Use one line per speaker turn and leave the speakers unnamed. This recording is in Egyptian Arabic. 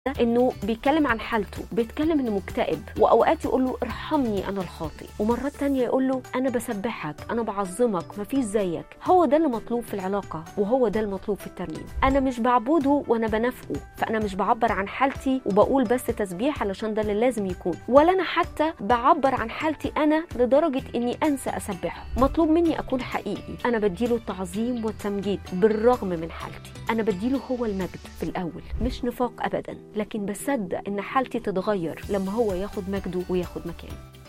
انه بيتكلم عن حالته بيتكلم انه مكتئب واوقات يقول له ارحمني انا الخاطئ ومرات تانية يقول له انا بسبحك انا بعظمك مفيش زيك هو ده اللي مطلوب في العلاقه وهو ده المطلوب في الترنيم انا مش بعبده وانا بنافقه فانا مش بعبر عن حالتي وبقول بس تسبيح علشان ده اللي لازم يكون ولا انا حتى بعبر عن حالتي انا لدرجه اني انسى اسبحه مطلوب مني اكون حقيقي انا بديله التعظيم والتمجيد بالرغم من حالتي انا بديله هو المجد في الاول مش نفاق ابدا لكن بصدق ان حالتي تتغير لما هو ياخد مجده وياخد مكانه